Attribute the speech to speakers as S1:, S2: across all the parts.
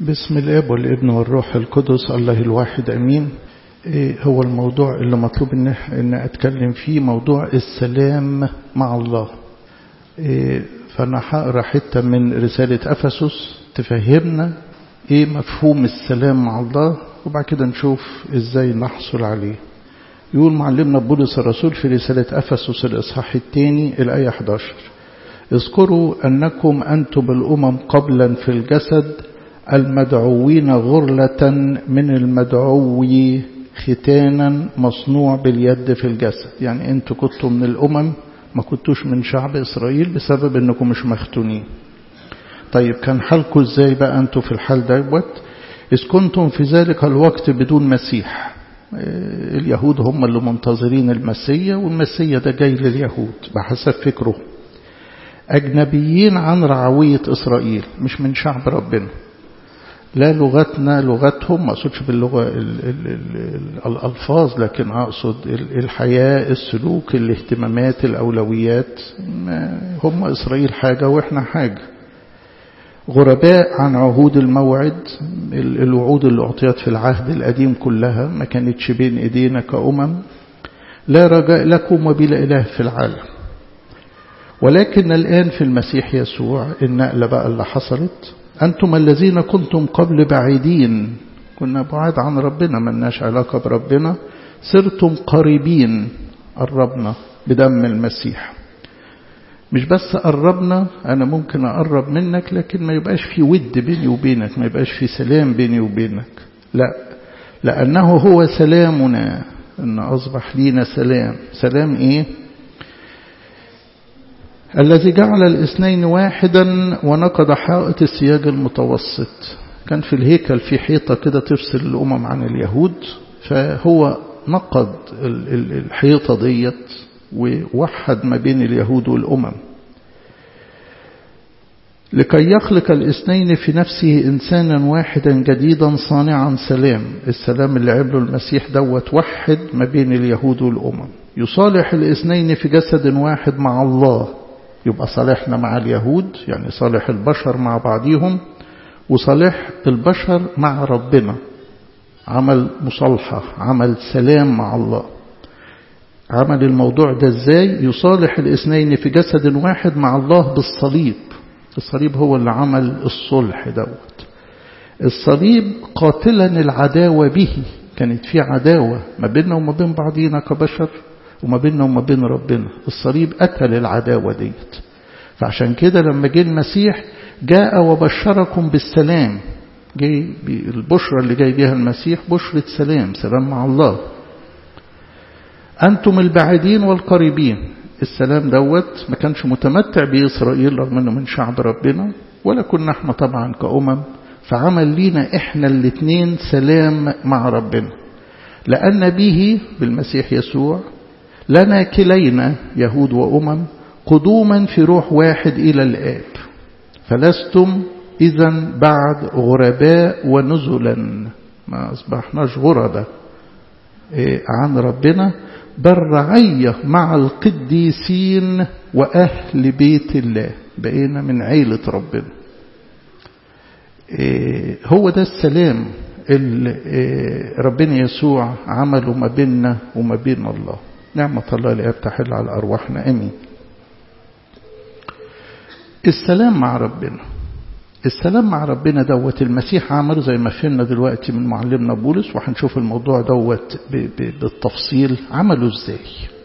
S1: بسم الاب والابن والروح القدس الله الواحد امين إيه هو الموضوع اللي مطلوب ان ان اتكلم فيه موضوع السلام مع الله إيه فانا هقرا حته من رساله افسس تفهمنا ايه مفهوم السلام مع الله وبعد كده نشوف ازاي نحصل عليه يقول معلمنا بولس الرسول في رساله افسس الاصحاح الثاني الايه 11 اذكروا انكم انتم الامم قبلا في الجسد المدعوين غرلة من المدعو ختانا مصنوع باليد في الجسد يعني انتوا كنتوا من الأمم ما كنتوش من شعب إسرائيل بسبب انكم مش مختونين طيب كان حالكم ازاي بقى انتوا في الحال دوت إذ كنتم في ذلك الوقت بدون مسيح اليهود هم اللي منتظرين المسيا والمسيا ده جاي لليهود بحسب فكره أجنبيين عن رعوية إسرائيل مش من شعب ربنا لا لغتنا لغتهم ما أقصدش باللغة ال ال ال الألفاظ لكن أقصد الحياة السلوك الاهتمامات الأولويات هم إسرائيل حاجة وإحنا حاجة غرباء عن عهود الموعد الوعود اللي أعطيت في العهد القديم كلها ما كانتش بين إيدينا كأمم لا رجاء لكم وبلا إله في العالم ولكن الآن في المسيح يسوع النقلة بقى اللي حصلت أنتم الذين كنتم قبل بعيدين كنا بعاد عن ربنا ملناش علاقة بربنا صرتم قريبين قربنا بدم المسيح مش بس قربنا أنا ممكن أقرب منك لكن ما يبقاش في ود بيني وبينك ما يبقاش في سلام بيني وبينك لا لأنه هو سلامنا أن أصبح لينا سلام سلام إيه الذي جعل الاثنين واحدا ونقض حائط السياج المتوسط كان في الهيكل في حيطة كده تفصل الأمم عن اليهود فهو نقض الحيطة ديت ووحد ما بين اليهود والأمم لكي يخلق الاثنين في نفسه إنسانا واحدا جديدا صانعا سلام السلام اللي عمله المسيح دوت وحد ما بين اليهود والأمم يصالح الاثنين في جسد واحد مع الله يبقى صالحنا مع اليهود يعني صالح البشر مع بعضهم وصالح البشر مع ربنا عمل مصالحة عمل سلام مع الله عمل الموضوع ده ازاي يصالح الاثنين في جسد واحد مع الله بالصليب الصليب هو اللي عمل الصلح دوت الصليب قاتلا العداوة به كانت في عداوة ما بيننا وما بين بعضينا كبشر وما بيننا وما بين ربنا الصليب قتل العداوة ديت فعشان كده لما جه المسيح جاء وبشركم بالسلام جاي البشرى اللي جاي بها المسيح بشرة سلام سلام مع الله أنتم البعيدين والقريبين السلام دوت ما كانش متمتع به إسرائيل رغم أنه من شعب ربنا ولا كنا احنا طبعا كأمم فعمل لينا احنا الاثنين سلام مع ربنا لأن به بالمسيح يسوع لنا كلينا يهود وأمم قدوما في روح واحد إلى الآب فلستم إذا بعد غرباء ونزلا ما أصبحناش غرباء عن ربنا بل رعية مع القديسين وأهل بيت الله بقينا من عيلة ربنا هو ده السلام اللي ربنا يسوع عمله ما بيننا وما بين الله نعمة الله لأب تحل على أرواحنا أمين السلام مع ربنا السلام مع ربنا دوت المسيح عمله زي ما فهمنا دلوقتي من معلمنا بولس وهنشوف الموضوع دوت بالتفصيل عمله ازاي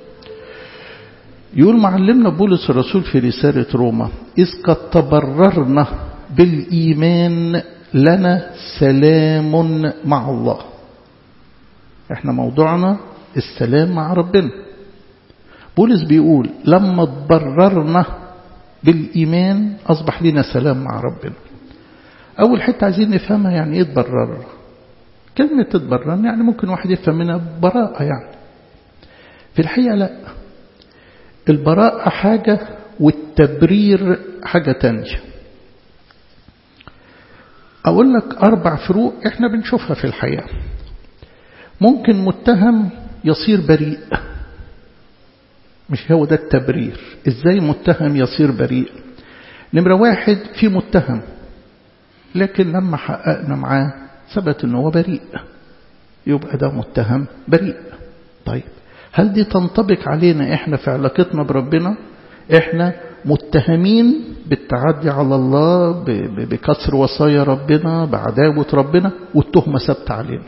S1: يقول معلمنا بولس الرسول في رسالة روما إذ قد تبررنا بالإيمان لنا سلام مع الله احنا موضوعنا السلام مع ربنا بولس بيقول لما تبررنا بالإيمان أصبح لنا سلام مع ربنا أول حتة عايزين نفهمها يعني إيه تبرر كلمة تتبرر يعني ممكن واحد يفهم منها براءة يعني في الحقيقة لا البراءة حاجة والتبرير حاجة تانية أقول لك أربع فروق إحنا بنشوفها في الحياة ممكن متهم يصير بريء مش هو ده التبرير ازاي متهم يصير بريء نمرة واحد في متهم لكن لما حققنا معاه ثبت أنه هو بريء يبقى ده متهم بريء طيب هل دي تنطبق علينا إحنا في علاقتنا بربنا إحنا متهمين بالتعدي على الله بكسر وصايا ربنا بعداوة ربنا والتهمة ثابتة علينا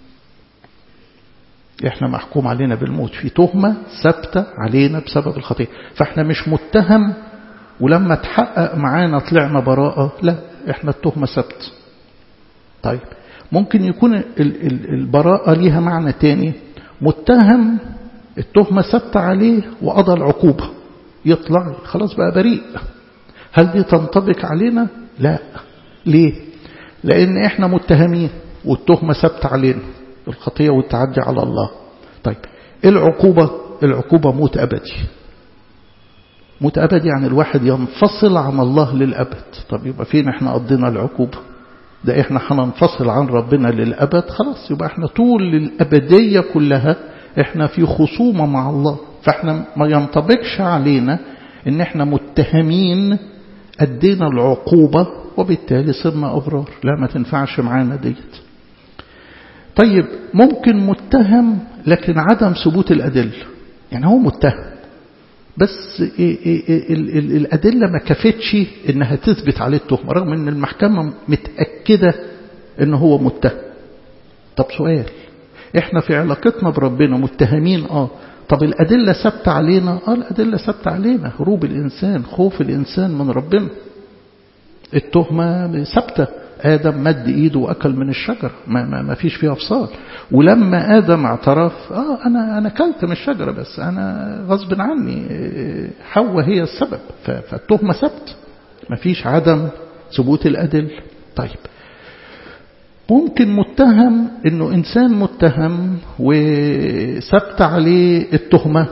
S1: احنا محكوم علينا بالموت في تهمة ثابتة علينا بسبب الخطيئة فاحنا مش متهم ولما تحقق معانا طلعنا براءة لا احنا التهمة ثابتة طيب ممكن يكون البراءة ليها معنى تاني متهم التهمة ثابتة عليه وقضى العقوبة يطلع خلاص بقى بريء هل دي تنطبق علينا لا ليه لان احنا متهمين والتهمة ثابتة علينا الخطية والتعدي على الله طيب العقوبة العقوبة موت أبدي موت أبدي يعني الواحد ينفصل عن الله للأبد طب يبقى فين احنا قضينا العقوبة ده احنا هننفصل عن ربنا للأبد خلاص يبقى احنا طول الأبدية كلها احنا في خصومة مع الله فاحنا ما ينطبقش علينا ان احنا متهمين أدينا العقوبة وبالتالي صرنا أبرار لا ما تنفعش معانا ديت طيب ممكن متهم لكن عدم ثبوت الأدلة يعني هو متهم بس الأدلة ما كفتش إنها تثبت عليه التهمة رغم إن المحكمة متأكدة إن هو متهم طب سؤال إحنا في علاقتنا بربنا متهمين آه طب الأدلة ثابتة علينا آه الأدلة ثابتة علينا هروب الإنسان خوف الإنسان من ربنا التهمة ثابتة آدم مد إيده وأكل من الشجرة ما, ما, ما فيش فيها فصال ولما آدم اعترف آه أنا أنا أكلت من الشجرة بس أنا غصب عني حواء هي السبب فالتهمة ثبت ما فيش عدم ثبوت الأدل طيب ممكن متهم انه انسان متهم وثبت عليه التهمة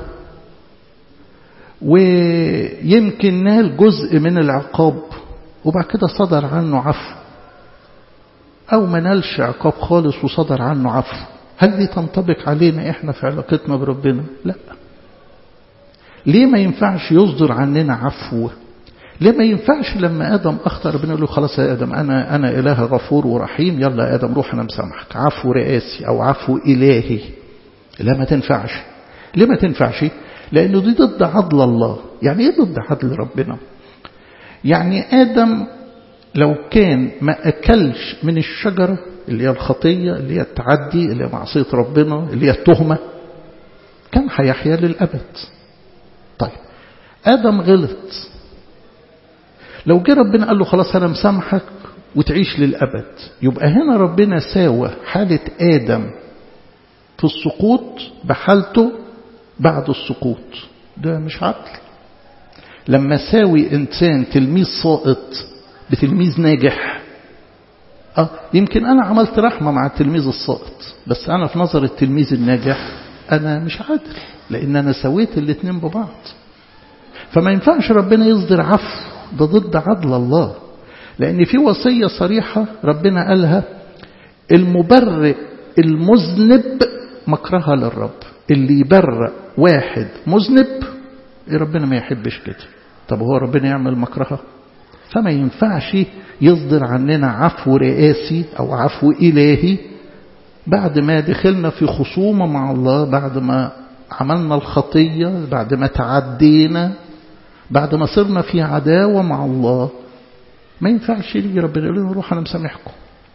S1: ويمكن نال جزء من العقاب وبعد كده صدر عنه عفو أو ما نالش عقاب خالص وصدر عنه عفو هل دي تنطبق علينا إحنا في علاقتنا بربنا لا ليه ما ينفعش يصدر عننا عفو ليه ما ينفعش لما آدم أخطأ ربنا يقول له خلاص يا آدم أنا, أنا إله غفور ورحيم يلا يا آدم روح أنا مسامحك عفو رئاسي أو عفو إلهي لا ما تنفعش ليه ما تنفعش لأنه دي ضد عدل الله يعني إيه ضد عدل ربنا يعني آدم لو كان ما أكلش من الشجرة اللي هي الخطية اللي هي التعدي اللي هي معصية ربنا اللي هي التهمة كان هيحيا للأبد طيب آدم غلط لو جه ربنا قال له خلاص أنا مسامحك وتعيش للأبد يبقى هنا ربنا ساوى حالة آدم في السقوط بحالته بعد السقوط ده مش عدل لما ساوي إنسان تلميذ ساقط بتلميذ ناجح آه يمكن أنا عملت رحمة مع التلميذ الساقط بس أنا في نظر التلميذ الناجح أنا مش عادل لأن أنا سويت الاثنين ببعض فما ينفعش ربنا يصدر عفو ده ضد عدل الله لأن في وصية صريحة ربنا قالها المبرئ المذنب مكرها للرب اللي يبرئ واحد مذنب ربنا ما يحبش كده طب هو ربنا يعمل مكرها فما ينفعش يصدر عننا عفو رئاسي أو عفو إلهي بعد ما دخلنا في خصومة مع الله بعد ما عملنا الخطية بعد ما تعدينا بعد ما صرنا في عداوة مع الله ما ينفعش يجي ربنا يقول لنا روح أنا مسامحكم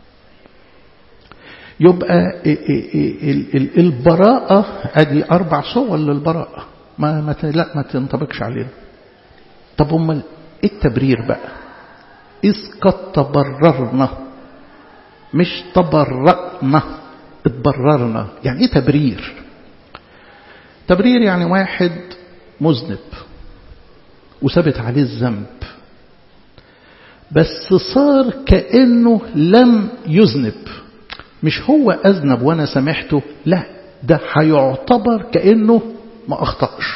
S1: يبقى البراءة ادي أربع صور للبراءة ما ما لا ما تنطبقش علينا طب امال ايه التبرير بقى إذ قد تبررنا مش تبرأنا اتبررنا يعني ايه تبرير تبرير يعني واحد مذنب وثبت عليه الذنب بس صار كأنه لم يذنب مش هو أذنب وأنا سامحته لا ده هيعتبر كأنه ما أخطأش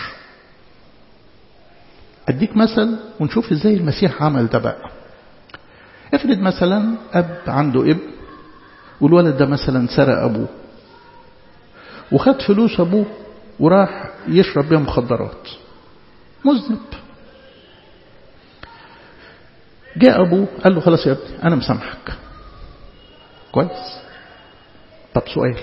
S1: أديك مثل ونشوف إزاي المسيح عمل ده بقى افرض مثلا أب عنده ابن والولد ده مثلا سرق أبوه وخد فلوس أبوه وراح يشرب بيها مخدرات مذنب جاء أبوه قال له خلاص يا ابني أنا مسامحك كويس طب سؤال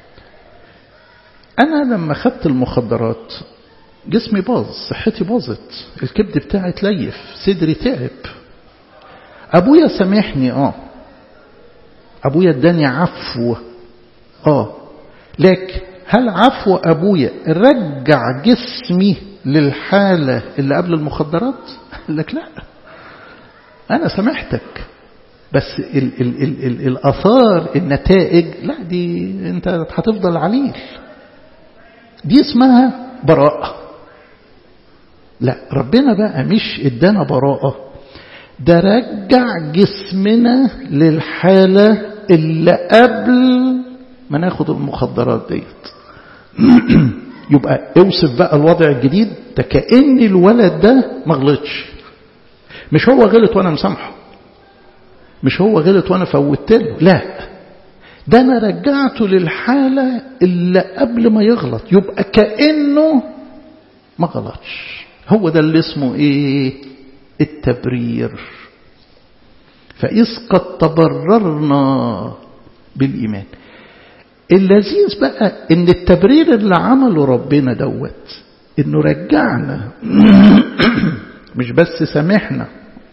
S1: أنا لما خدت المخدرات جسمي باظ صحتي باظت الكبد بتاعي تليف صدري تعب أبويا سامحني آه أبويا اداني عفو آه لكن هل عفو أبويا رجع جسمي للحالة اللي قبل المخدرات قال لك لا أنا سامحتك بس ال ال ال ال الأثار النتائج لا دي أنت هتفضل عليل دي اسمها براءة لا ربنا بقى مش ادانا براءة ده رجع جسمنا للحالة اللي قبل ما ناخد المخدرات ديت يبقى اوصف بقى الوضع الجديد ده كأن الولد ده ما غلطش مش هو غلط وانا مسامحه مش هو غلط وانا فوتت له لا ده انا رجعته للحالة اللي قبل ما يغلط يبقى كأنه ما غلطش هو ده اللي اسمه ايه التبرير فإذ قد تبررنا بالإيمان اللذيذ بقى ان التبرير اللي عمله ربنا دوت انه رجعنا مش بس سامحنا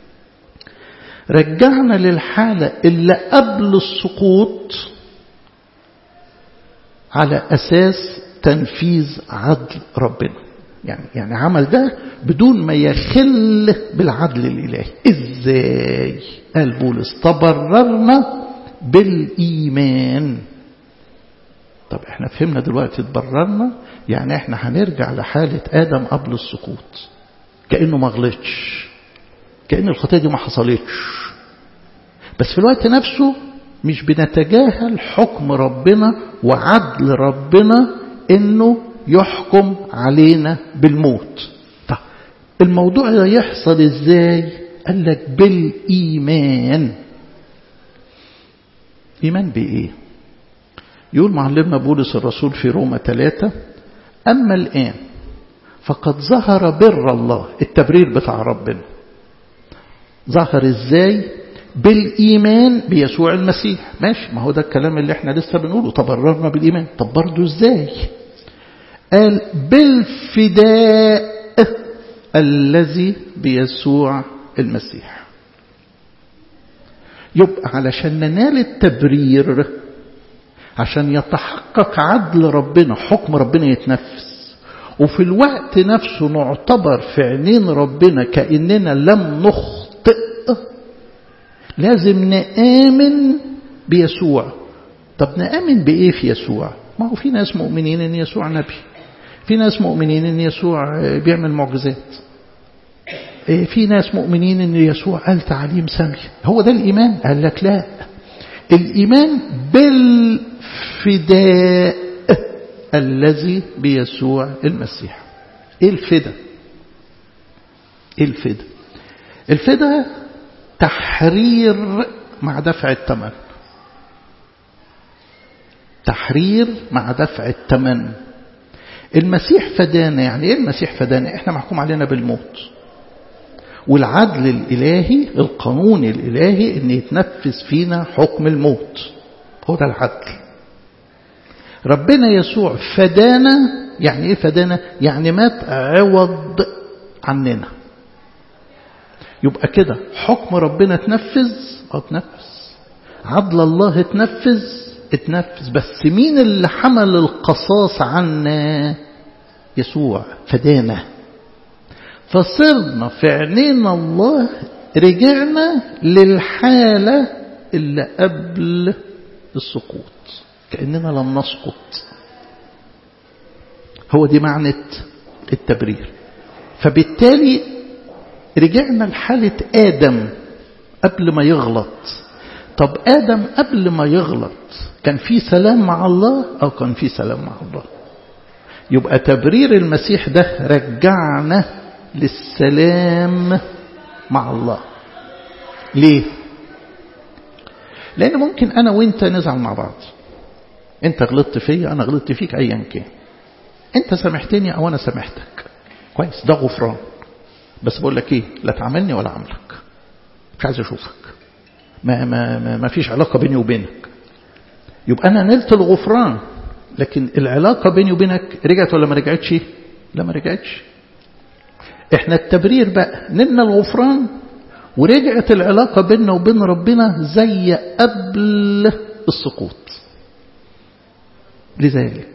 S1: رجعنا للحالة اللي قبل السقوط على أساس تنفيذ عدل ربنا يعني يعني عمل ده بدون ما يخل بالعدل الإلهي إزاي قال بولس تبررنا بالإيمان طب احنا فهمنا دلوقتي تبررنا يعني احنا هنرجع لحالة آدم قبل السقوط كأنه ما غلطش كأن الخطية دي ما حصلتش بس في الوقت نفسه مش بنتجاهل حكم ربنا وعدل ربنا انه يحكم علينا بالموت طب الموضوع ده يحصل ازاي قال لك بالايمان ايمان بايه يقول معلمنا بولس الرسول في روما ثلاثة أما الآن فقد ظهر بر الله التبرير بتاع ربنا ظهر ازاي بالإيمان بيسوع المسيح ماشي ما هو ده الكلام اللي احنا لسه بنقوله تبررنا بالإيمان طب برضه ازاي قال بالفداء الذي بيسوع المسيح يبقى علشان ننال التبرير عشان يتحقق عدل ربنا حكم ربنا يتنفذ وفي الوقت نفسه نعتبر في عينين ربنا كأننا لم نخطئ لازم نآمن بيسوع طب نآمن بإيه في يسوع ما هو في ناس مؤمنين ان يسوع نبي في ناس مؤمنين ان يسوع بيعمل معجزات في ناس مؤمنين ان يسوع قال تعليم سمي هو ده الإيمان قال لك لا الإيمان بالفداء الذي بيسوع المسيح ايه الفدا ايه الفدا الفدا تحرير مع دفع الثمن تحرير مع دفع الثمن المسيح فدانا يعني ايه المسيح فدانا احنا محكوم علينا بالموت والعدل الالهي القانون الالهي ان يتنفذ فينا حكم الموت هو ده العدل ربنا يسوع فدانا يعني ايه فدانا يعني مات عوض عننا يبقى كده حكم ربنا اتنفذ اه اتنفذ عدل الله اتنفذ اتنفذ بس مين اللي حمل القصاص عنا يسوع فدانا فصرنا في عينين الله رجعنا للحالة اللي قبل السقوط كأننا لم نسقط هو دي معنى التبرير فبالتالي رجعنا لحالة آدم قبل ما يغلط طب آدم قبل ما يغلط كان في سلام مع الله أو كان في سلام مع الله يبقى تبرير المسيح ده رجعنا للسلام مع الله ليه لأن ممكن أنا وإنت نزعل مع بعض أنت غلطت فيا أنا غلطت فيك أيا كان أنت سامحتني أو أنا سامحتك كويس ده غفران بس بقول لك إيه لا تعاملني ولا عاملك مش عايز أشوفك ما, ما, ما, ما فيش علاقة بيني وبينك يبقى أنا نلت الغفران لكن العلاقة بيني وبينك رجعت ولا ما رجعتش لا ما رجعتش احنا التبرير بقى نلنا الغفران ورجعت العلاقة بيننا وبين ربنا زي قبل السقوط لذلك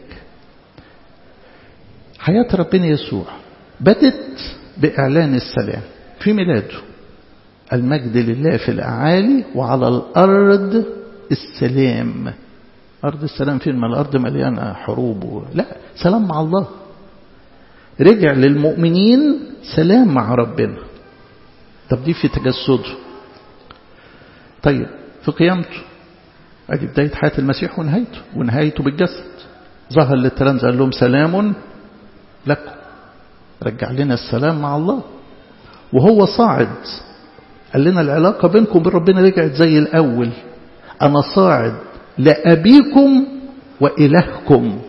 S1: حياة ربنا يسوع بدت بإعلان السلام في ميلاده المجد لله في الأعالي وعلى الأرض السلام أرض السلام فين ما الأرض مليانة حروب و... لا سلام مع الله رجع للمؤمنين سلام مع ربنا طب دي في تجسده طيب في قيامته ادي بداية حياة المسيح ونهايته ونهايته بالجسد ظهر للتلامذة قال لهم سلام لكم رجع لنا السلام مع الله وهو صاعد قال لنا العلاقة بينكم وبين ربنا رجعت زي الأول أنا صاعد لأبيكم وإلهكم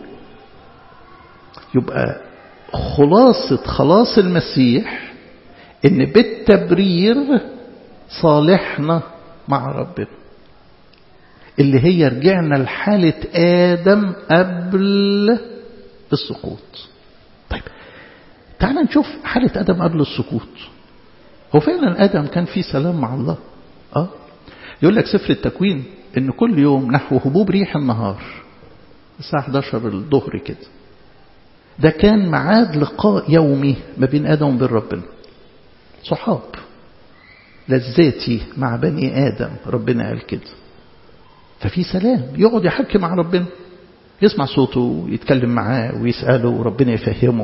S1: يبقى خلاصة خلاص المسيح إن بالتبرير صالحنا مع ربنا اللي هي رجعنا لحالة آدم قبل السقوط طيب تعال نشوف حالة آدم قبل السقوط هو فعلا آدم كان في سلام مع الله آه يقول لك سفر التكوين إن كل يوم نحو هبوب ريح النهار الساعة 11 الظهر كده ده كان ميعاد لقاء يومي ما بين آدم وبين ربنا صحاب لذاتي مع بني آدم ربنا قال كده ففي سلام يقعد يحكي مع ربنا يسمع صوته يتكلم معاه ويسأله وربنا يفهمه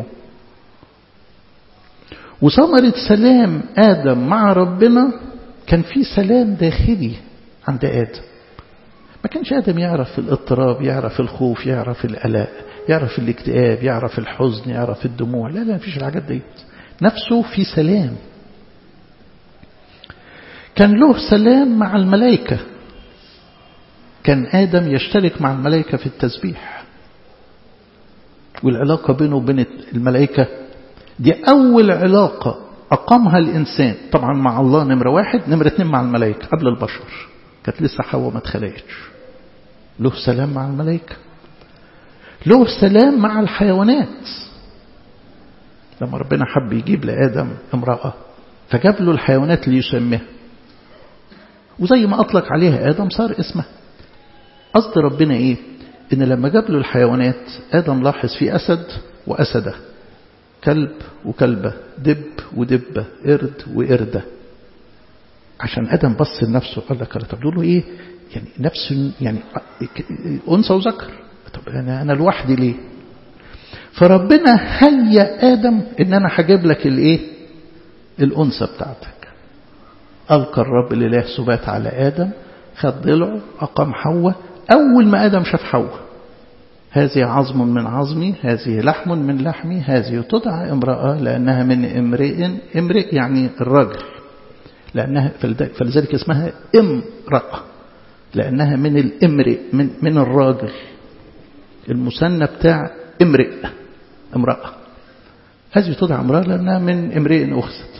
S1: وثمرة سلام آدم مع ربنا كان في سلام داخلي عند آدم ما كانش آدم يعرف الاضطراب يعرف الخوف يعرف القلق يعرف الاكتئاب يعرف الحزن يعرف الدموع لا لا مفيش الحاجات دي نفسه في سلام كان له سلام مع الملائكة كان آدم يشترك مع الملائكة في التسبيح والعلاقة بينه وبين الملائكة دي أول علاقة أقامها الإنسان طبعا مع الله نمرة واحد نمرة اتنين مع الملائكة قبل البشر كانت لسه حواء ما اتخلقتش له سلام مع الملائكة له سلام مع الحيوانات لما ربنا حب يجيب لآدم امرأة فجاب له الحيوانات ليسميها وزي ما أطلق عليها آدم صار اسمها قصد ربنا إيه إن لما جاب له الحيوانات آدم لاحظ في أسد وأسدة كلب وكلبة دب ودبة قرد وقردة عشان آدم بص لنفسه قال لك طب دول إيه يعني نفس يعني أنثى وذكر طب أنا أنا لوحدي ليه فربنا هيا آدم إن أنا هجيب لك الإيه الأنثى بتاعتك ألقى الرب الإله سبات على آدم خد ضلعه أقام حواء أول ما آدم شاف حواء هذه عظم من عظمي هذه لحم من لحمي هذه تدعى امرأة لأنها من امرئ امرئ يعني الرجل لأنها فلذلك اسمها امرأة لأنها من الامرئ من, من الراجل المثنى بتاع امرئ امرأة هذه تدعى امرأة لأنها من امرئ أخذت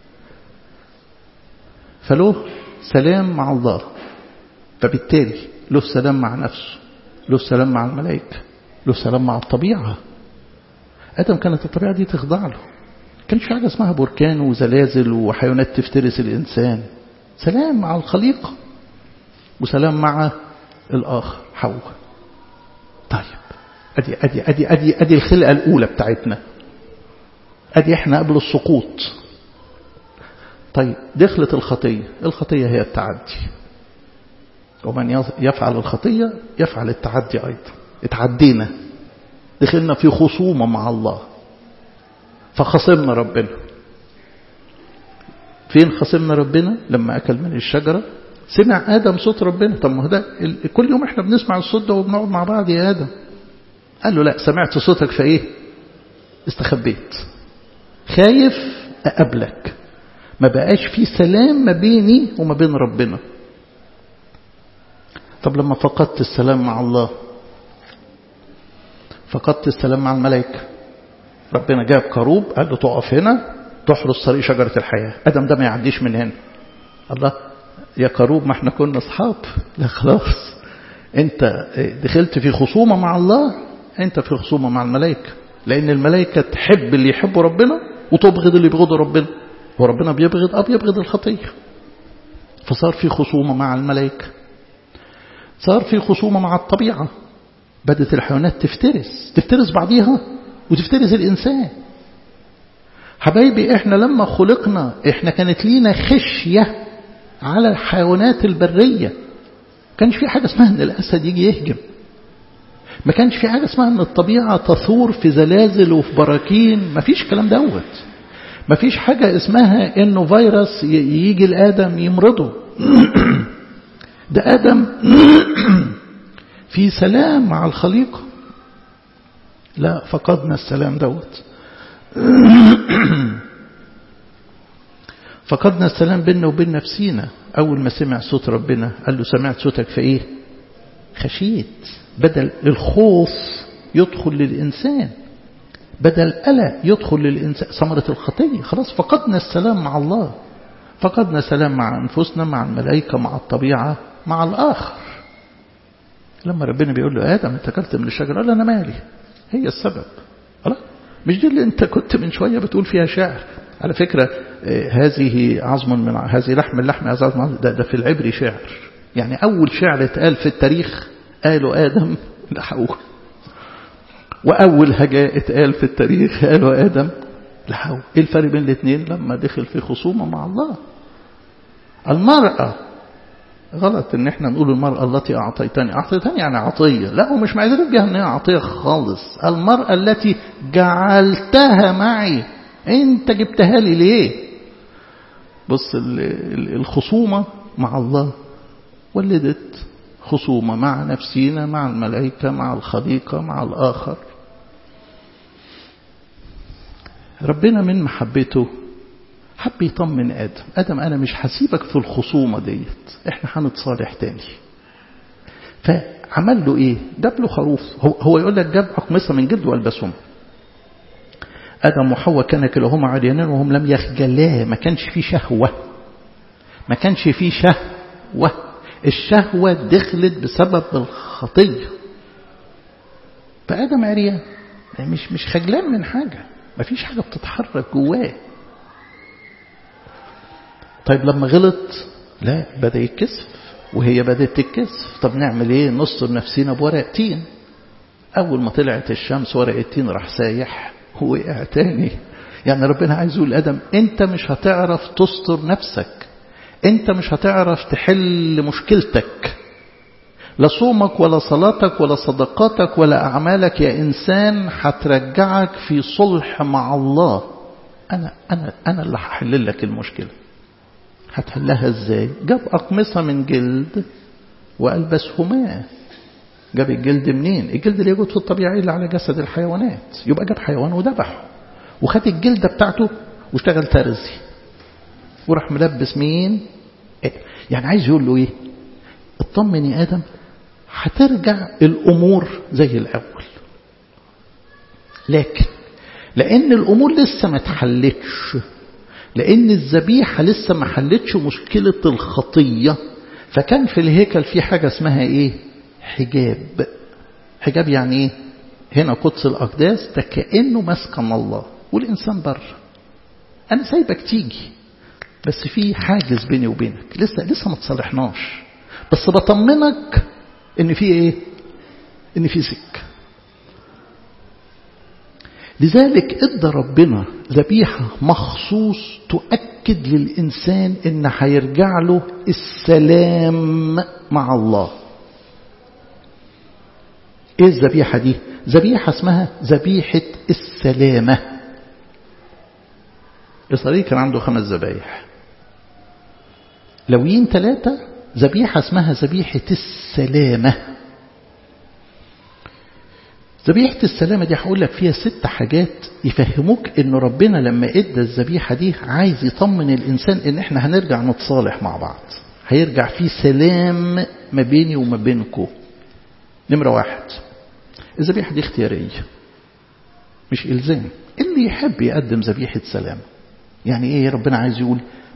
S1: فله سلام مع الله فبالتالي له سلام مع نفسه له سلام مع الملائكة له سلام مع الطبيعة آدم كانت الطبيعة دي تخضع له كانش حاجة اسمها بركان وزلازل وحيوانات تفترس الإنسان سلام مع الخليقة وسلام مع الآخر حواء طيب أدي, أدي, أدي, أدي, أدي الخلقة الأولى بتاعتنا أدي إحنا قبل السقوط طيب دخلت الخطية الخطية هي التعدي ومن يفعل الخطية يفعل التعدي أيضا اتعدينا دخلنا في خصومة مع الله فخصمنا ربنا فين خصمنا ربنا لما أكل من الشجرة سمع آدم صوت ربنا طب ما ده كل يوم احنا بنسمع الصوت ده وبنقعد مع بعض يا آدم قال له لا سمعت صوتك فايه استخبيت خايف أقابلك ما بقاش في سلام ما بيني وما بين ربنا طب لما فقدت السلام مع الله فقدت السلام مع الملائكة ربنا جاب كروب قال له تقف هنا تحرس طريق شجرة الحياة أدم ده ما يعديش من هنا الله يا كروب ما احنا كنا اصحاب لا خلاص انت دخلت في خصومة مع الله انت في خصومة مع الملائكة لان الملائكة تحب اللي يحبوا ربنا وتبغض اللي يبغضوا ربنا وربنا بيبغض اه بيبغض الخطية فصار في خصومة مع الملائكة صار في خصومة مع الطبيعة بدت الحيوانات تفترس تفترس بعضيها وتفترس الإنسان حبايبي احنا لما خلقنا احنا كانت لينا خشية على الحيوانات البرية ما كانش في حاجة اسمها ان الأسد يجي يهجم ما كانش في حاجة اسمها ان الطبيعة تثور في زلازل وفي براكين ما فيش كلام دوت ما فيش حاجة اسمها انه فيروس يجي الآدم يمرضه ده آدم في سلام مع الخليقة لا فقدنا السلام دوت فقدنا السلام بيننا وبين نفسينا أول ما سمع صوت ربنا قال له سمعت صوتك في إيه خشيت بدل الخوف يدخل للإنسان بدل القلق يدخل للإنسان ثمرة الخطية خلاص فقدنا السلام مع الله فقدنا سلام مع أنفسنا مع الملائكة مع الطبيعة مع الآخر لما ربنا بيقول له آدم انت أكلت من الشجرة قال أنا مالي هي السبب خلاص مش دي اللي انت كنت من شوية بتقول فيها شعر على فكرة هذه عظم من هذه لحم اللحم هذا عظم ده, ده في العبري شعر يعني أول شعر اتقال في التاريخ قالوا آدم لحواء وأول هجاء اتقال في التاريخ قالوا آدم لحواء إيه الفرق بين الاثنين لما دخل في خصومة مع الله المرأة غلط ان احنا نقول المرأة التي اعطيتني اعطيتني يعني عطية لا هو مش معذرة بها ان هي عطية خالص المرأة التي جعلتها معي انت جبتها لي ليه بص الخصومة مع الله ولدت خصومة مع نفسينا مع الملائكة مع الخليقة مع الآخر ربنا من محبته حب يطمن آدم آدم أنا مش هسيبك في الخصومة ديت إحنا هنتصالح تاني فعمل له إيه جاب له خروف هو, هو يقول لك جاب أقمصة من جلد وألبسهم آدم وحواء كان كلاهما عريانين وهم لم يخجلا ما كانش فيه شهوة ما كانش فيه شهوة الشهوة دخلت بسبب الخطية فآدم عريان مش مش خجلان من حاجة ما فيش حاجة بتتحرك جواه طيب لما غلط لا بدأ يتكسف وهي بدأت تتكسف طب نعمل ايه نستر نفسينا بورق تين أول ما طلعت الشمس ورق التين راح سايح ووقع تاني يعني ربنا عايز يقول آدم أنت مش هتعرف تستر نفسك أنت مش هتعرف تحل مشكلتك لا صومك ولا صلاتك ولا صدقاتك ولا أعمالك يا إنسان هترجعك في صلح مع الله أنا أنا أنا اللي هحل لك المشكلة هتحلها ازاي جاب أقمصة من جلد وألبسهما جاب الجلد منين الجلد اللي يوجد في الطبيعي اللي على جسد الحيوانات يبقى جاب حيوان وذبحه وخد الجلدة بتاعته واشتغل ترزي وراح ملبس مين إيه؟ يعني عايز يقول له ايه اطمن يا ادم هترجع الامور زي الاول لكن لان الامور لسه ما اتحلتش لأن الذبيحة لسه ما حلتش مشكلة الخطية فكان في الهيكل في حاجة اسمها إيه حجاب حجاب يعني إيه هنا قدس الأقداس ده كأنه مسكن الله والإنسان بره أنا سايبك تيجي بس في حاجز بيني وبينك لسه لسه ما تصالحناش بس بطمنك إن في إيه إن في سكه لذلك ادى ربنا ذبيحة مخصوص تؤكد للإنسان إن هيرجع له السلام مع الله ايه الذبيحة دي ذبيحة اسمها ذبيحة السلامة إسرائيل كان عنده خمس ذبايح لويين ثلاثة ذبيحة اسمها ذبيحة السلامة ذبيحة السلامة دي هقول لك فيها ست حاجات يفهموك ان ربنا لما ادى الذبيحة دي عايز يطمن الانسان ان احنا هنرجع نتصالح مع بعض هيرجع في سلام ما بيني وما بينكم نمرة واحد الذبيحة دي اختيارية مش إلزام اللي يحب يقدم ذبيحة سلام يعني ايه ربنا عايز يقول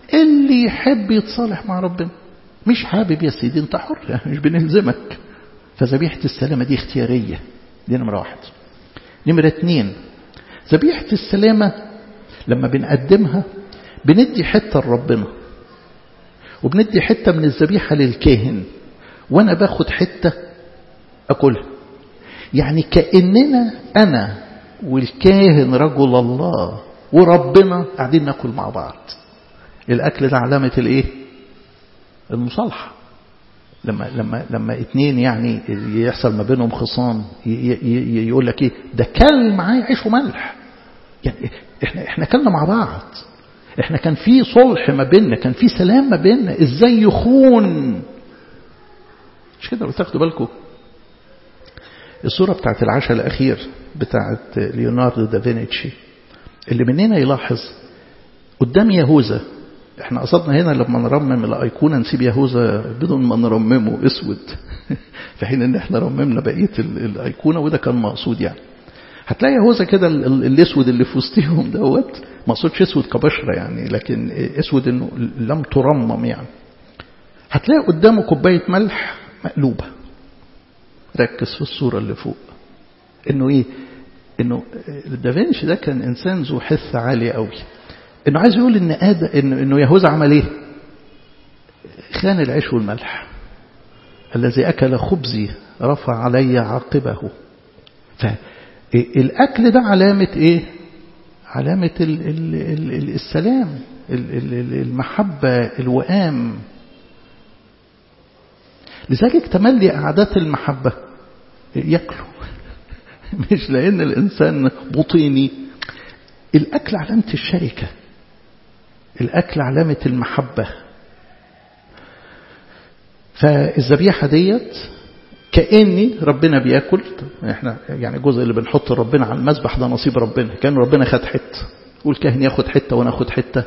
S1: اللي يحب يتصالح مع ربنا مش حابب يا سيدي انت حر يعني مش بنلزمك فذبيحة السلامة دي اختيارية دي نمرة واحد نمرة اتنين ذبيحة السلامة لما بنقدمها بندي حتة لربنا وبندي حتة من الذبيحة للكاهن وانا باخد حتة اكلها يعني كأننا انا والكاهن رجل الله وربنا قاعدين ناكل مع بعض الاكل ده علامة الايه المصالحة لما لما لما اتنين يعني يحصل ما بينهم خصام يقول لك ايه ده كل معايا عيش وملح يعني احنا احنا كلنا مع بعض احنا كان في صلح ما بيننا كان في سلام ما بيننا ازاي يخون مش كده لو تاخدوا بالكم الصورة بتاعت العشاء الأخير بتاعت ليوناردو دافينيتشي اللي مننا يلاحظ قدام يهوذا احنا قصدنا هنا لما نرمم الأيقونة نسيب يهوذا بدون ما نرممه اسود في حين ان احنا رممنا بقية الأيقونة وده كان مقصود يعني هتلاقي يهوذا كده الاسود اللي في وسطهم دوت ما اقصدش اسود كبشرة يعني لكن اسود انه لم ترمم يعني هتلاقي قدامه كوباية ملح مقلوبة ركز في الصورة اللي فوق انه ايه انه دافنشي ده كان انسان ذو حث عالي قوي انه عايز يقول ان آدم انه, إنه يهوذا عمل ايه خان العيش والملح الذي اكل خبزي رفع علي عاقبه فالاكل ده علامة ايه علامة ال ال ال السلام المحبة الوئام لذلك تملي قعدات المحبة ياكلوا مش لأن الإنسان بطيني الأكل علامة الشركة الأكل علامة المحبة فالذبيحة ديت كأني ربنا بياكل احنا يعني الجزء اللي بنحط ربنا على المذبح ده نصيب ربنا كان ربنا خد حته والكاهن ياخد حته وانا اخد حته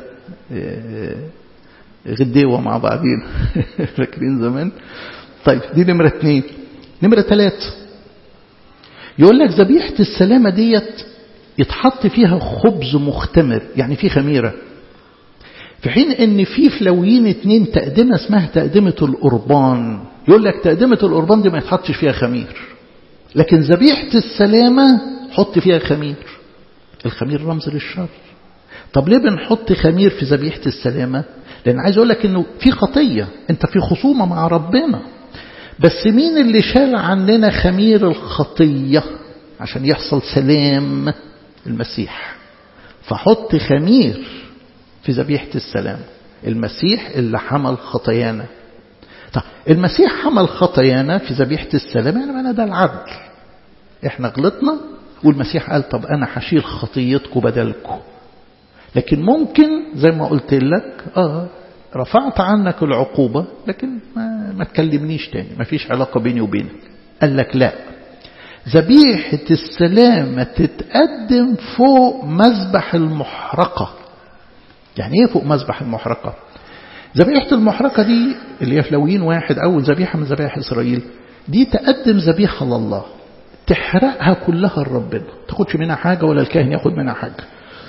S1: غديوه مع بعضين فاكرين زمان طيب دي نمرة اثنين نمرة ثلاثة يقول لك ذبيحة السلامة ديت يتحط فيها خبز مختمر يعني في خميرة في حين ان في فلويين اتنين تقدمة اسمها تقدمة القربان يقول لك تقدمة القربان دي ما يتحطش فيها خمير لكن ذبيحة السلامة حط فيها خمير الخمير رمز للشر طب ليه بنحط خمير في ذبيحة السلامة لأن عايز أقول لك إنه في خطية أنت في خصومة مع ربنا بس مين اللي شال عننا خمير الخطية عشان يحصل سلام المسيح فحط خمير في ذبيحة السلام المسيح اللي حمل خطايانا طيب المسيح حمل خطايانا في ذبيحة السلام يعني معنى ده العدل احنا غلطنا والمسيح قال طب انا هشيل خطيتكم بدلكم لكن ممكن زي ما قلت لك اه رفعت عنك العقوبة لكن ما, ما تكلمنيش تاني ما فيش علاقة بيني وبينك قال لك لا ذبيحة السلامة تتقدم فوق مذبح المحرقة يعني ايه فوق مذبح المحرقة ذبيحة المحرقة دي اللي هي فلويين واحد أول ذبيحة من ذبائح إسرائيل دي تقدم ذبيحة لله تحرقها كلها لربنا تاخدش منها حاجة ولا الكاهن ياخد منها حاجة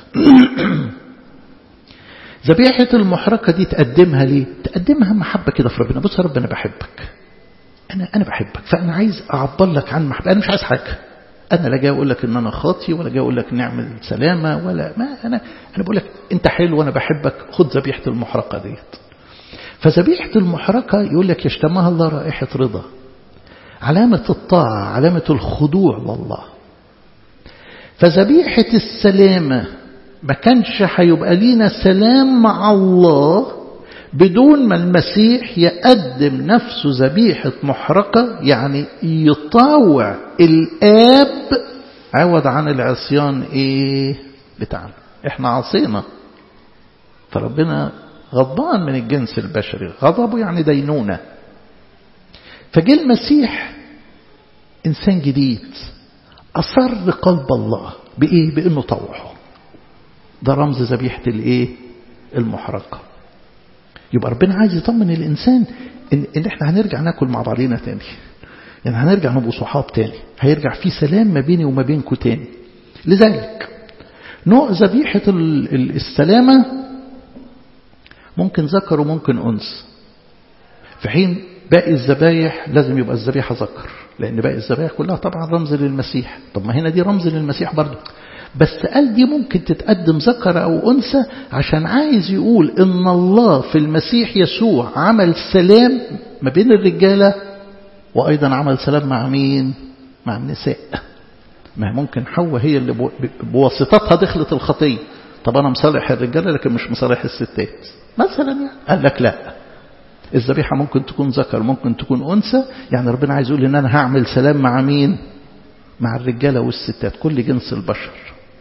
S1: ذبيحة المحرقة دي تقدمها ليه تقدمها محبة كده في ربنا بص يا رب أنا بحبك أنا أنا بحبك فأنا عايز أعبر لك عن محبة أنا مش عايز حاجة أنا لا جاي أقول لك إن أنا خاطي ولا جاي أقول لك نعمل سلامة ولا ما أنا أنا بقول لك أنت حلو وأنا بحبك خد ذبيحة المحرقة ديت فذبيحة المحرقة يقول لك يشتمها الله رائحة رضا علامة الطاعة علامة الخضوع لله فذبيحة السلامة ما كانش هيبقى لينا سلام مع الله بدون ما المسيح يقدم نفسه ذبيحة محرقة يعني يطاوع الآب عوض عن العصيان إيه بتاعنا إحنا عصينا فربنا غضبان من الجنس البشري غضبه يعني دينونة فجاء المسيح إنسان جديد أصر قلب الله بإيه بإنه طوعه ده رمز ذبيحة الإيه المحرقة يبقى ربنا عايز يطمن الإنسان إن, إن إحنا هنرجع ناكل مع بعضينا تاني يعني هنرجع نبقوا صحاب تاني هيرجع في سلام ما بيني وما بينكم تاني لذلك نوع ذبيحة السلامة ممكن ذكر وممكن أنثى في حين باقي الذبايح لازم يبقى الذبيحة ذكر لأن باقي الذبايح كلها طبعا رمز للمسيح طب ما هنا دي رمز للمسيح برضه بس قال دي ممكن تتقدم ذكر أو أنثى عشان عايز يقول إن الله في المسيح يسوع عمل سلام ما بين الرجالة وأيضا عمل سلام مع مين مع النساء ما ممكن حواء هي اللي بواسطتها دخلت الخطية طب أنا مصالح الرجالة لكن مش مصالح الستات مثلا يعني قال لك لا الذبيحة ممكن تكون ذكر ممكن تكون أنثى يعني ربنا عايز يقول إن أنا هعمل سلام مع مين مع الرجالة والستات كل جنس البشر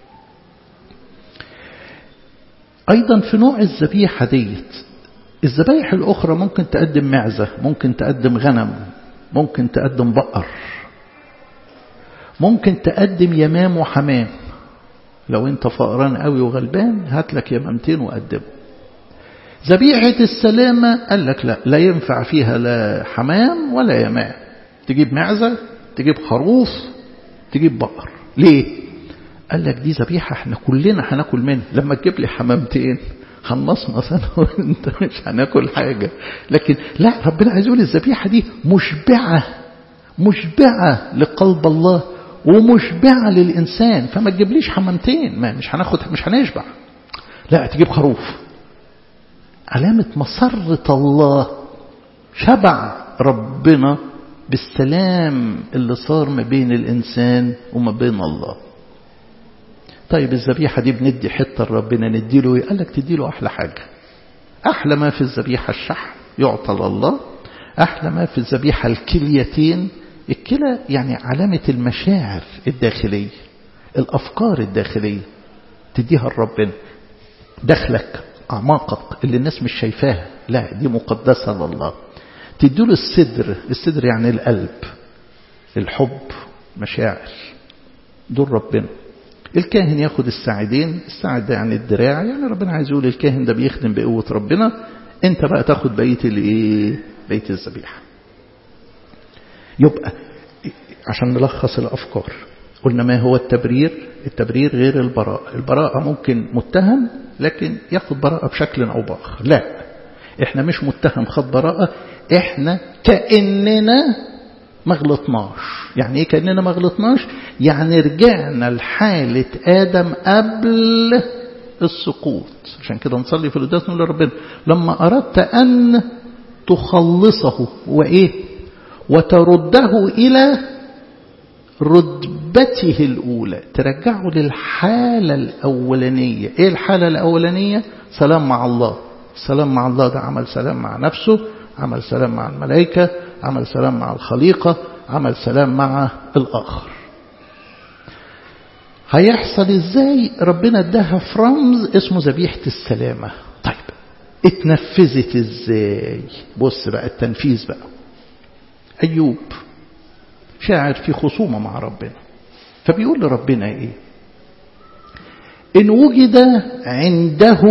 S1: أيضا في نوع الذبيحة ديت الذبايح الأخرى ممكن تقدم معزة ممكن تقدم غنم ممكن تقدم بقر ممكن تقدم يمام وحمام لو انت فقران قوي وغلبان هات لك يمامتين وقدمه ذبيحة السلامة قال لك لا لا ينفع فيها لا حمام ولا يمام تجيب معزة تجيب خروف تجيب بقر ليه قال لك دي ذبيحة احنا كلنا هناكل منها لما تجيب لي حمامتين هنصمص انا وانت مش هناكل حاجة لكن لا ربنا عايز يقول الذبيحة دي مشبعة مشبعة لقلب الله ومشبعة للإنسان فما تجيبليش حمامتين ما مش هناخد مش هنشبع لا تجيب خروف علامة مسرة الله شبع ربنا بالسلام اللي صار ما بين الإنسان وما بين الله طيب الذبيحة دي بندي حتة لربنا نديله ايه؟ قال لك تديله أحلى حاجة أحلى ما في الذبيحة الشحم يعطى لله أحلى ما في الذبيحة الكليتين الكلى يعني علامة المشاعر الداخلية الأفكار الداخلية تديها لربنا دخلك أعماقك اللي الناس مش شايفاها لا دي مقدسة لله تديله الصدر الصدر يعني القلب الحب مشاعر دول ربنا الكاهن ياخد الساعدين الساعد ده يعني الدراع يعني ربنا عايز يقول الكاهن ده بيخدم بقوة ربنا انت بقى تاخد بقية الايه بقية الذبيحة يبقى عشان نلخص الأفكار قلنا ما هو التبرير التبرير غير البراءة البراءة ممكن متهم لكن ياخد براءة بشكل أو بآخر لا احنا مش متهم خد براءة احنا كأننا ما غلطناش يعني ايه كأننا ما غلطناش يعني رجعنا لحالة آدم قبل السقوط عشان كده نصلي في القداس نقول لربنا لما أردت أن تخلصه وإيه وترده إلى رتبته الأولى ترجعه للحالة الأولانية إيه الحالة الأولانية سلام مع الله سلام مع الله ده عمل سلام مع نفسه عمل سلام مع الملائكة عمل سلام مع الخليقة عمل سلام مع الآخر هيحصل ازاي ربنا اداها في رمز اسمه ذبيحة السلامة طيب اتنفذت ازاي بص بقى التنفيذ بقى أيوب شاعر في خصومة مع ربنا فبيقول لربنا ايه إن وجد عنده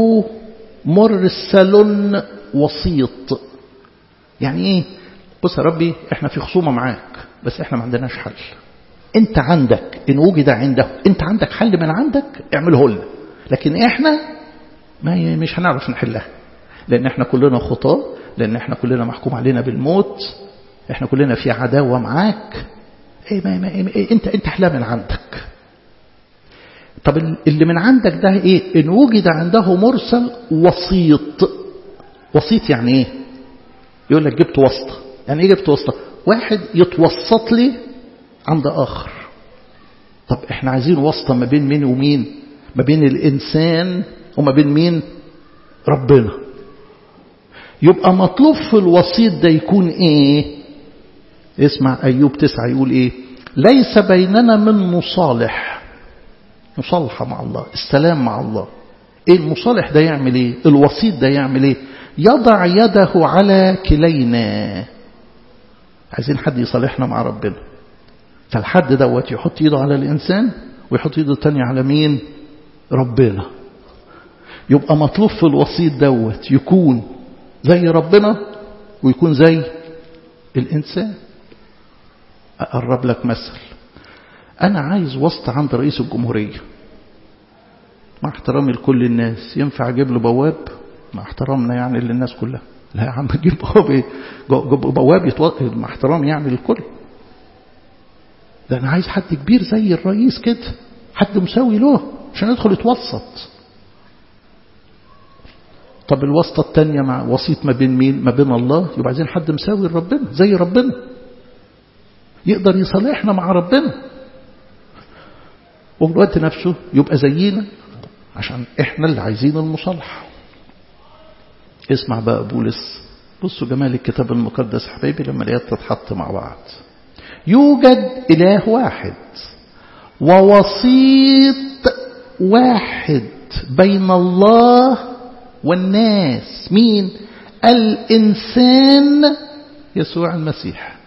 S1: مرسل وسيط يعني ايه بص يا ربي احنا في خصومة معاك بس احنا ما عندناش حل انت عندك ان وجد عنده انت عندك حل من عندك اعمله لنا لكن احنا ما مش هنعرف نحلها لان احنا كلنا خطاة لان احنا كلنا محكوم علينا بالموت احنا كلنا في عداوة معاك ايه ما ما إيه انت انت حلا من عندك طب اللي من عندك ده ايه ان وجد عنده مرسل وسيط وسيط يعني ايه يقول لك جبت واسطة يعني ايه جبت واسطة واحد يتوسط لي عند آخر طب احنا عايزين واسطة ما بين مين ومين ما بين الإنسان وما بين مين ربنا يبقى مطلوب في الوسيط ده يكون ايه اسمع أيوب تسعة يقول ايه ليس بيننا من مصالح مصالحة مع الله السلام مع الله ايه المصالح ده يعمل ايه الوسيط ده يعمل ايه يضع يده على كلينا عايزين حد يصالحنا مع ربنا فالحد دوت يحط ايده على الإنسان ويحط ايده التانية على مين ربنا يبقى مطلوب في الوسيط دوت يكون زي ربنا ويكون زي الإنسان أقرب لك مثل أنا عايز وسط عند رئيس الجمهورية مع احترامي لكل الناس ينفع أجيب له بواب مع احترامنا يعني للناس كلها لا يا عم جيب بواب بواب يتوقف مع احترام يعني للكل ده انا عايز حد كبير زي الرئيس كده حد مساوي له عشان يدخل يتوسط طب الواسطة التانية مع وسيط ما بين مين ما بين الله يبقى عايزين حد مساوي لربنا زي ربنا يقدر يصالحنا مع ربنا وفي الوقت نفسه يبقى زينا عشان احنا اللي عايزين المصالحة اسمع بقى بولس بصوا جمال الكتاب المقدس حبايبي لما الايات تتحط مع بعض يوجد إله واحد ووسيط واحد بين الله والناس مين الإنسان يسوع المسيح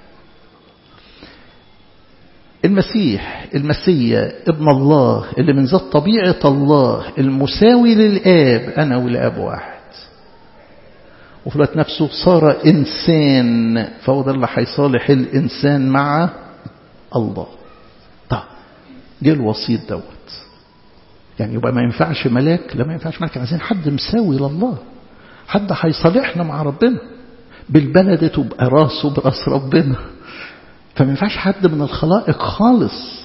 S1: المسيح المسيا ابن الله اللي من ذات طبيعة الله المساوي للآب أنا والآب واحد وفي الوقت نفسه صار إنسان فهو ده اللي هيصالح الإنسان مع الله طب جه الوسيط دوت يعني يبقى ما ينفعش ملاك لا ما ينفعش ملاك عايزين حد مساوي لله حد هيصالحنا مع ربنا بالبلد تبقى راسه براس ربنا فما ينفعش حد من الخلائق خالص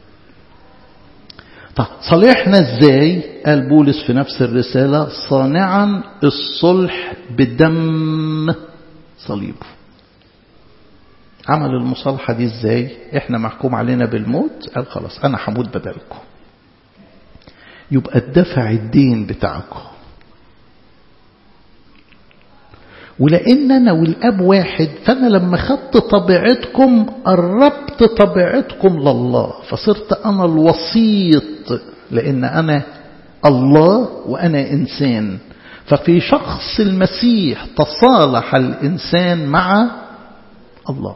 S1: طب صالحنا ازاي قال بولس في نفس الرسالة صانعا الصلح بدم صليبه عمل المصالحة دي ازاي احنا محكوم علينا بالموت قال خلاص انا هموت بدلكم يبقى اتدفع الدين بتاعكم ولأن أنا والأب واحد فأنا لما خدت طبيعتكم قربت طبيعتكم لله فصرت أنا الوسيط لأن أنا الله وأنا إنسان ففي شخص المسيح تصالح الإنسان مع الله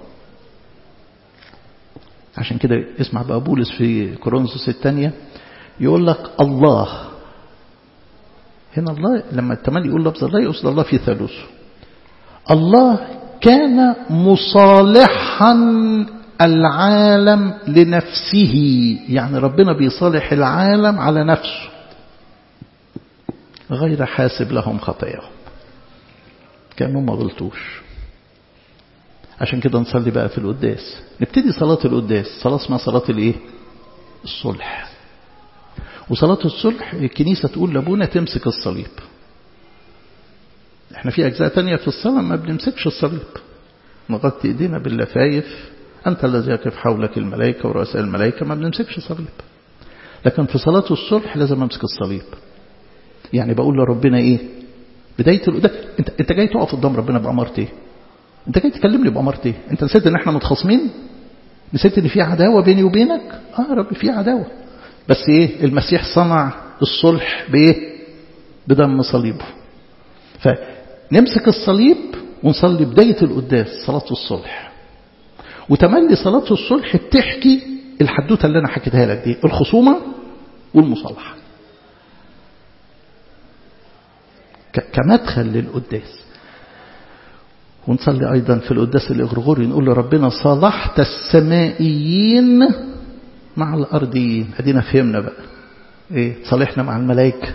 S1: عشان كده اسمع بقى بولس في كورنثوس الثانية يقول لك الله هنا الله لما التملي يقول لفظ الله يقصد الله في ثالوثه الله كان مصالحا العالم لنفسه يعني ربنا بيصالح العالم على نفسه غير حاسب لهم خطاياهم كانوا ما غلطوش عشان كده نصلي بقى في القداس نبتدي صلاة القداس صلاة اسمها صلاة الايه الصلح وصلاة الصلح الكنيسة تقول لابونا تمسك الصليب احنا في أجزاء تانية في الصلاة ما بنمسكش الصليب نغطي ايدينا باللفايف أنت الذي يقف حولك الملائكة ورؤساء الملائكة ما بنمسكش صليب لكن في صلاة الصلح لازم أمسك الصليب يعني بقول لربنا إيه بداية القداس انت, انت جاي تقف قدام ربنا بأمارة إيه انت جاي تكلمني بأمارة إيه انت نسيت ان احنا متخاصمين نسيت ان في عداوة بيني وبينك اه رب في عداوة بس ايه المسيح صنع الصلح بايه بدم صليبه فنمسك الصليب ونصلي بداية القداس صلاة الصلح وتملي صلاة الصلح بتحكي الحدوتة اللي أنا حكيتها لك دي الخصومة والمصالحة كمدخل للقداس ونصلي أيضا في القداس الإغرغوري نقول لربنا صالحت السمائيين مع الأرضيين أدينا فهمنا بقى إيه صالحنا مع الملائكة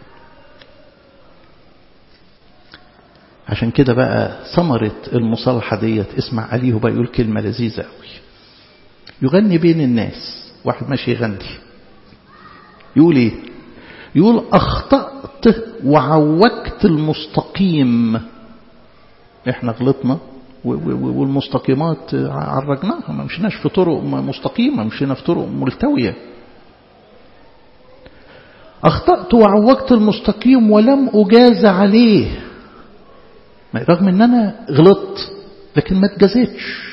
S1: عشان كده بقى ثمرة المصالحة ديت اسمع عليه بقى يقول كلمة لذيذة قوي يغني بين الناس واحد ماشي يغني يقول ايه يقول أخطأت وعوجت المستقيم احنا غلطنا والمستقيمات عرجناها ما مشيناش في طرق مستقيمة مشينا في طرق ملتوية أخطأت وعوجت المستقيم ولم أجاز عليه رغم ان انا غلطت لكن ما اتجازتش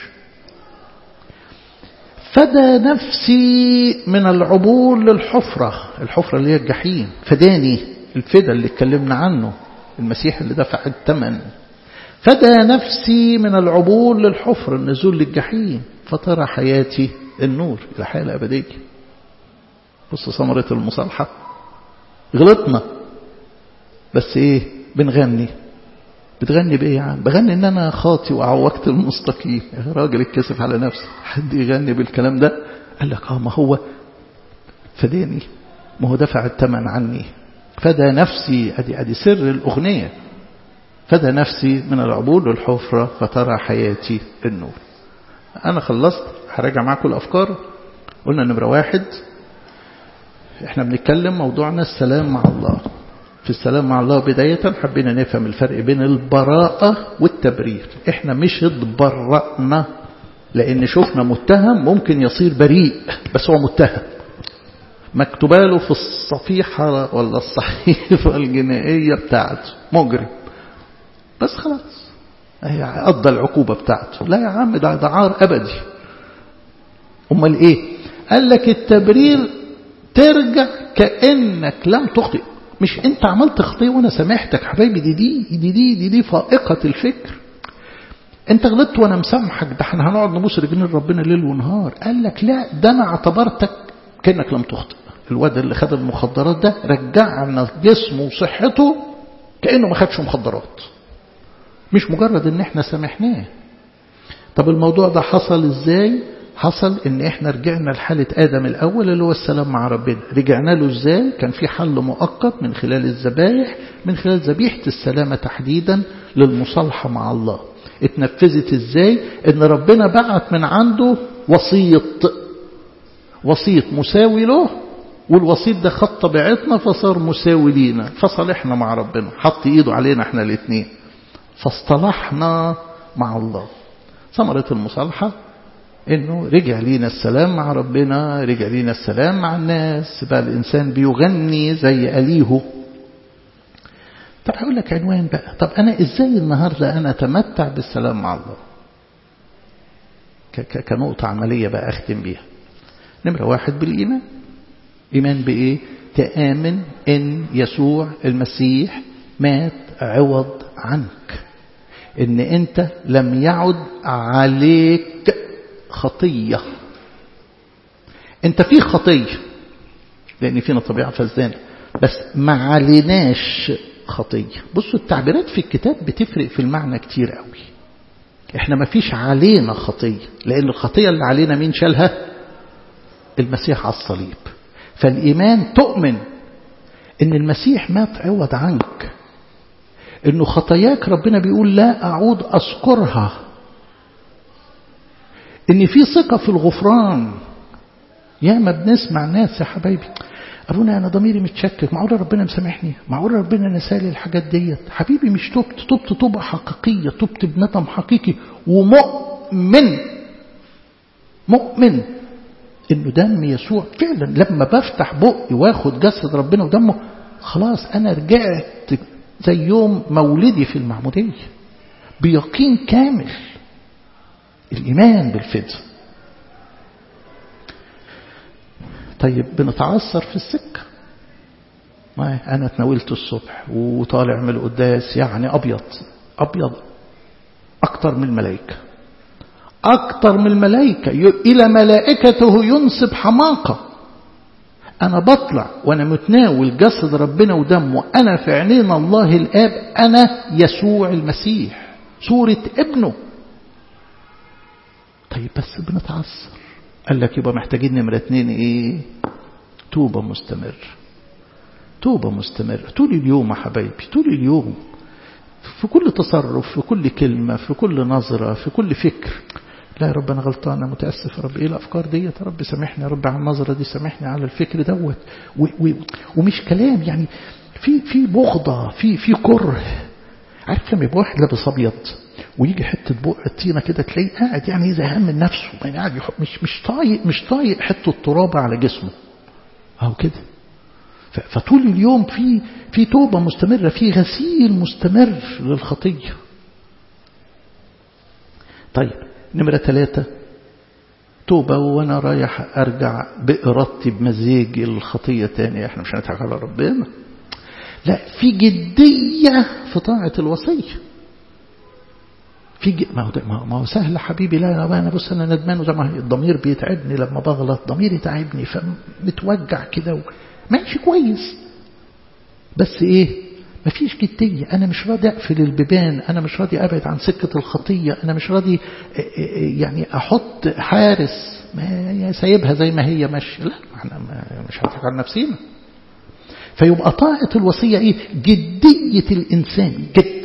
S1: فدى نفسي من العبور للحفرة الحفرة اللي هي الجحيم فداني الفدا اللي اتكلمنا عنه المسيح اللي دفع الثمن فدى نفسي من العبور للحفرة النزول للجحيم فترى حياتي النور الحياة الأبدية بص ثمرة المصالحة غلطنا بس ايه بنغني بتغني بايه يا عم بغني ان انا خاطي وعوجت المستقيم يا راجل اتكسف على نفسه حد يغني بالكلام ده قال لك اه ما هو فداني ما هو دفع الثمن عني فدى نفسي ادي ادي سر الاغنيه فدى نفسي من العبور للحفرة فترى حياتي النور أنا خلصت هراجع معاكم الأفكار قلنا نمرة واحد احنا بنتكلم موضوعنا السلام مع الله في السلام مع الله بداية حبينا نفهم الفرق بين البراءة والتبرير احنا مش اتبرأنا لأن شفنا متهم ممكن يصير بريء بس هو متهم مكتوبة له في الصفيحة ولا الصحيفة الجنائية بتاعته مجرم بس خلاص قضى العقوبة بتاعته لا يا عم ده ده عار أبدي أمال إيه قال لك التبرير ترجع كأنك لم تخطئ مش انت عملت خطية وانا سامحتك حبايبي دي دي دي دي دي, دي فائقة الفكر انت غلطت وانا مسامحك ده احنا هنقعد نبص رجلين ربنا ليل ونهار قال لك لا ده انا اعتبرتك كانك لم تخطئ الواد اللي خد المخدرات ده رجعنا جسمه وصحته كانه ما خدش مخدرات مش مجرد ان احنا سامحناه طب الموضوع ده حصل ازاي حصل ان احنا رجعنا لحالة ادم الاول اللي هو السلام مع ربنا رجعنا له ازاي كان في حل مؤقت من خلال الذبايح من خلال ذبيحة السلامة تحديدا للمصالحة مع الله اتنفذت ازاي ان ربنا بعت من عنده وسيط وسيط مساوي له والوسيط ده خد طبيعتنا فصار مساوي لينا فصالحنا مع ربنا حط ايده علينا احنا الاثنين فاصطلحنا مع الله ثمرة المصالحة انه رجع لينا السلام مع ربنا رجع لينا السلام مع الناس بقى الانسان بيغني زي اليهو طب هقول لك عنوان بقى طب انا ازاي النهارده انا اتمتع بالسلام مع الله كنقطة عملية بقى اختم بيها نمرة واحد بالايمان ايمان بايه تآمن ان يسوع المسيح مات عوض عنك ان انت لم يعد عليك خطية انت في خطية لان فينا طبيعة فزانة بس ما عليناش خطية بصوا التعبيرات في الكتاب بتفرق في المعنى كتير قوي احنا ما فيش علينا خطية لان الخطية اللي علينا مين شالها المسيح على الصليب فالإيمان تؤمن ان المسيح مات عوض عنك انه خطاياك ربنا بيقول لا اعود اذكرها ان في ثقة في الغفران يا ما بنسمع ناس يا حبايبي ابونا انا ضميري متشكك معقول ربنا مسامحني معقول ربنا نسالي الحاجات ديت حبيبي مش تبت تبت توبه حقيقيه تبت بندم حقيقي ومؤمن مؤمن انه دم يسوع فعلا لما بفتح بقي واخد جسد ربنا ودمه خلاص انا رجعت زي يوم مولدي في المعموديه بيقين كامل الإيمان بالفداء طيب بنتعثر في السكة ما أنا تناولت الصبح وطالع من القداس يعني أبيض أبيض أكتر من الملائكة أكتر من الملائكة إلى ملائكته ينسب حماقة أنا بطلع وأنا متناول جسد ربنا ودمه أنا في عينين الله الآب أنا يسوع المسيح صورة ابنه طيب بس بنتعثر قال لك يبقى محتاجين نمرة اتنين ايه توبة مستمر توبة مستمرة طول اليوم يا حبايبي طول اليوم في كل تصرف في كل كلمة في كل نظرة في كل فكر لا يا رب أنا غلطان أنا متأسف يا رب إيه الأفكار دي يا رب سامحني يا رب على النظرة دي سامحني على الفكر دوت ومش كلام يعني في في بغضة في في كره عارف لما يبقى واحد لابس أبيض ويجي حتة بق الطينة كده تلاقيه قاعد يعني زهقان من نفسه يعني قاعد مش مش طايق مش طايق حتة تراب على جسمه أهو كده فطول اليوم في في توبة مستمرة في غسيل مستمر للخطية طيب نمرة ثلاثة توبة وأنا رايح أرجع بإرادتي بمزاجي الخطية تاني إحنا مش هنضحك على ربنا لا في جدية في طاعة الوصية في ج... ما هو ما هو سهل حبيبي لا لا انا بص انا ندمان وزي ما الضمير بيتعبني لما بغلط ضميري تعبني فمتوجع كده و... ماشي كويس بس ايه مفيش جدية أنا مش راضي أقفل البيبان أنا مش راضي أبعد عن سكة الخطية أنا مش راضي يعني أحط حارس ما سايبها زي ما هي ماشية لا احنا مش هنضحك على نفسينا فيبقى طاعة الوصية إيه جدية الإنسان جد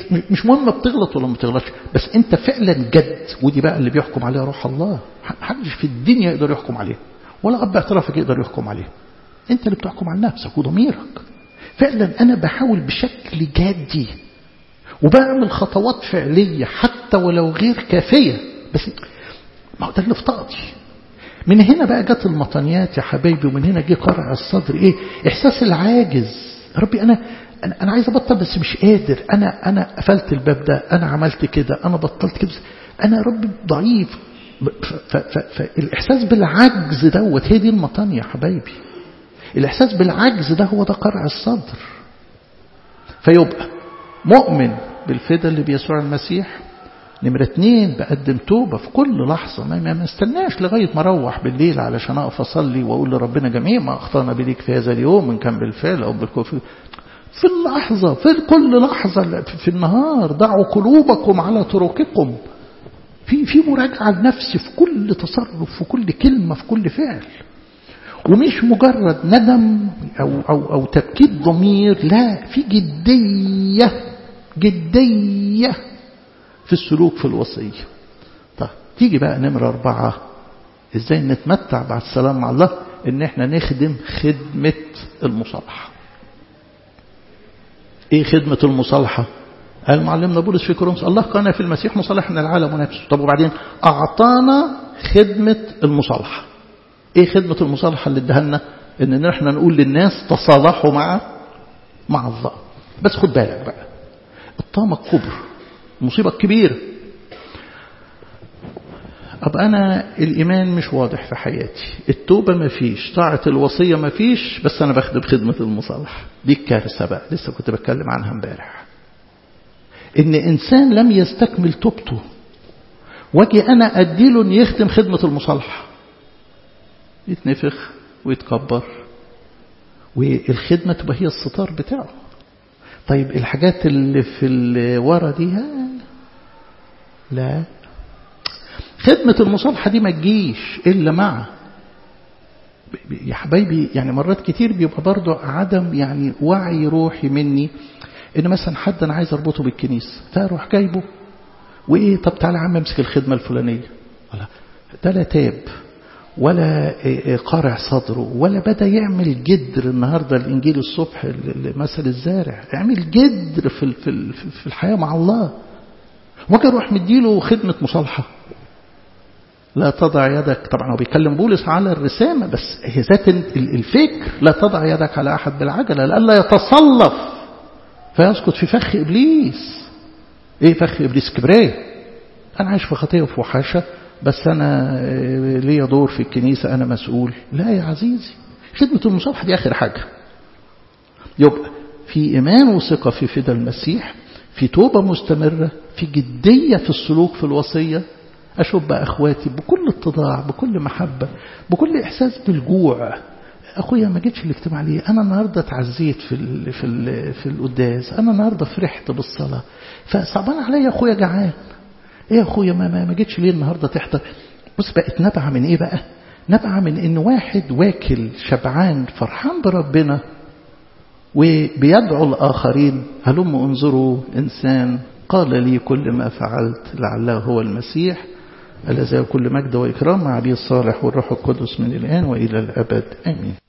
S1: مش مهم بتغلط ولا ما بتغلطش بس انت فعلا جد ودي بقى اللي بيحكم عليها روح الله محدش في الدنيا يقدر يحكم عليه ولا اب اعترافك يقدر يحكم عليه انت اللي بتحكم على نفسك وضميرك فعلا انا بحاول بشكل جادي وبعمل خطوات فعليه حتى ولو غير كافيه بس ما هو ده اللي في طاقتي من هنا بقى جت المطنيات يا حبايبي ومن هنا جه قرع الصدر ايه احساس العاجز ربي انا انا, أنا عايز ابطل بس مش قادر انا انا قفلت الباب ده انا عملت كده انا بطلت كده انا يا رب ضعيف فالاحساس بالعجز دوت هي دي المطانية يا حبايبي الاحساس بالعجز ده هو ده قرع الصدر فيبقى مؤمن بالفدا اللي بيسوع المسيح نمرة اتنين بقدم توبة في كل لحظة ما, ما استناش لغاية ما اروح بالليل علشان اقف اصلي واقول لربنا جميع ما اخطانا بليك في هذا اليوم ان كان بالفعل او بالكفر في اللحظة في كل لحظة في النهار ضعوا قلوبكم على طرقكم في في مراجعة لنفسي في كل تصرف في كل كلمة في كل فعل ومش مجرد ندم أو, أو, أو تبكيت ضمير لا في جدية جدية في السلوك في الوصية طيب تيجي بقى نمرة أربعة إزاي نتمتع بعد السلام مع الله إن إحنا نخدم خدمة المصالحة إيه خدمة المصالحة قال معلمنا بولس في كورنثوس الله كان في المسيح مصالحنا العالم ونفسه طب وبعدين أعطانا خدمة المصالحة إيه خدمة المصالحة اللي ادها لنا إن احنا نقول للناس تصالحوا مع مع الله بس خد بالك بقى الطامة الكبر المصيبة الكبيرة أب أنا الإيمان مش واضح في حياتي التوبة ما فيش طاعة الوصية ما فيش بس أنا بخدم خدمة المصالحة دي الكارثة بقى لسه كنت بتكلم عنها امبارح إن إنسان لم يستكمل توبته واجي أنا أديله إن يخدم خدمة المصالحة يتنفخ ويتكبر والخدمة تبقى هي الستار بتاعه طيب الحاجات اللي في الورا دي لا خدمة المصالحة دي ما تجيش إلا مع يا حبايبي يعني مرات كتير بيبقى برضو عدم يعني وعي روحي مني إن مثلا حد أنا عايز أربطه بالكنيسة فأروح جايبه وإيه طب تعالى يا عم امسك الخدمة الفلانية ولا ده لا تاب ولا قارع صدره ولا بدأ يعمل جدر النهاردة الإنجيل الصبح مثل الزارع يعمل جدر في في الحياة مع الله واجي اروح مديله خدمة مصالحة لا تضع يدك طبعا هو بيكلم بولس على الرسامة بس هي ذات الفكر لا تضع يدك على أحد بالعجلة لألا يتصلف فيسقط في فخ إبليس إيه فخ إبليس كبرية أنا عايش في خطية وفي وحاشة بس أنا ليا دور في الكنيسة أنا مسؤول لا يا عزيزي خدمة المصالحة دي آخر حاجة يبقى في إيمان وثقة في فدا المسيح في توبة مستمرة في جدية في السلوك في الوصية أشوف بقى أخواتي بكل اتضاع بكل محبة بكل إحساس بالجوع أخويا ما جيتش الاجتماع ليه أنا النهاردة اتعزيت في ال في ال في القداس أنا النهاردة فرحت بالصلاة فصعبان عليا أخويا جعان إيه يا أخويا ما, ما, ما جيتش ليه النهاردة تحضر بص بقت نبعة من إيه بقى نبعة من إن واحد واكل شبعان فرحان بربنا وبيدعو الآخرين هلم انظروا إنسان قال لي كل ما فعلت لعله هو المسيح الذي كل مجد وإكرام مع علي الصالح والروح القدس من الآن وإلى الأبد آمين